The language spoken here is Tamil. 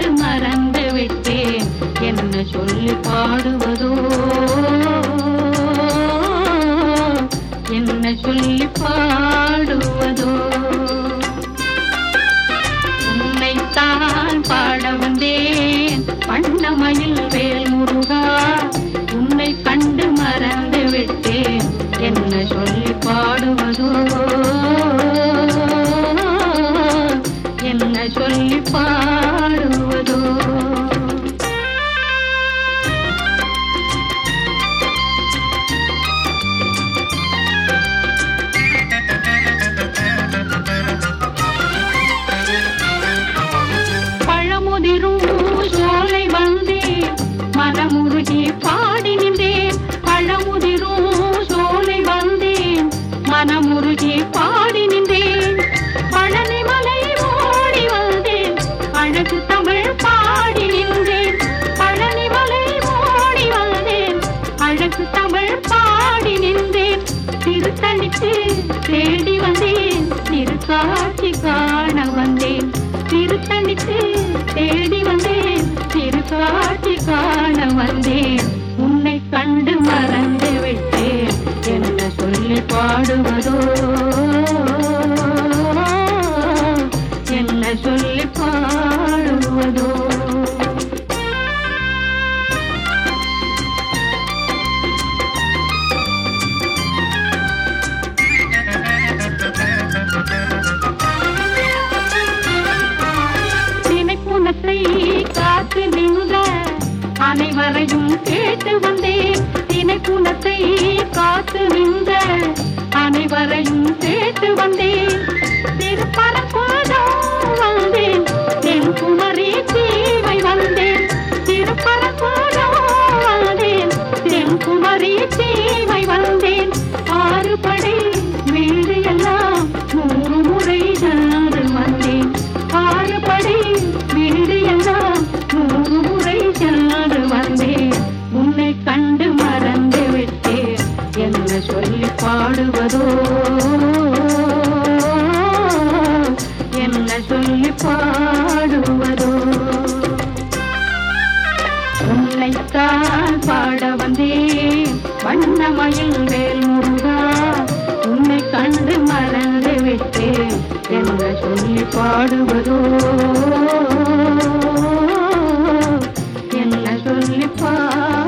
கண்டு மறந்து விட்டேன் என்ன சொல்லி பாடுவதோ என்ன சொல்லி பாடுவதோ உன்னைத்தான் பாட வந்தேன் வண்ணமயில் வேல் முருகா உன்னை கண்டு மறந்து விட்டேன் என்ன சொல்லி பாடுவதோ என்ன சொல்லி பாடுவதோ பழமுதிரும் சோலை வந்தேன் மனமுருகி பாடி நின்றேன் பழமுதிரும் சோலை வந்தேன் மனமுருகி பாடி நின்றேன் பழனிமலை ஓடி வந்தேன் அழகு தமிழ் பாடி நின்றேன் பழனிமலை ஓடி வந்தேன் அழகு தமிழ் பாடி நின்றேன் திருத்தணிக்கு தேடி வந்தேன் திருக்காட்சி காண வந்தேன் திருத்தணிக்கு தேடி வந்தேன் திருக்காட்சி காண வந்தேன் உன்னை கண்டு மறந்து விட்டேன் என்ன சொல்லி பாடுவதோ என்ன சொல்லி பாடுவதோ தினைப்புணத்தை காத்து நின்ற அனைவரையும் கேட்டு வந்தேன் தினைப்புணத்தை காத்து நின்ற அனைவரையும் கேட்டு வந்தேன் திருப்பரப்போதும் வந்தேன் தென் குமரி தீவை வந்தேன் திருப்பரப்போதும் வந்தேன் தென் குமரி தீவை வந்தேன் ஆறு படை வீடு எல்லாம் நூறு முறை சென்று வந்தேன் ஆறு படை வீடு எல்லாம் நூறு முறை சென்று வந்தேன் உன்னை கண்டு மறந்து விட்டேன் என்ன சொல்லி பாடுவதோ என்ன சொல்லி பாடுவதோ உன்னைத்தான் பாட வந்தேன் வண்ணமயில் வேல் முருகா உன்னை கண்டு மறந்து விட்டேன் என்ன சொல்லி பாடுவதோ என்ன சொல்லி பா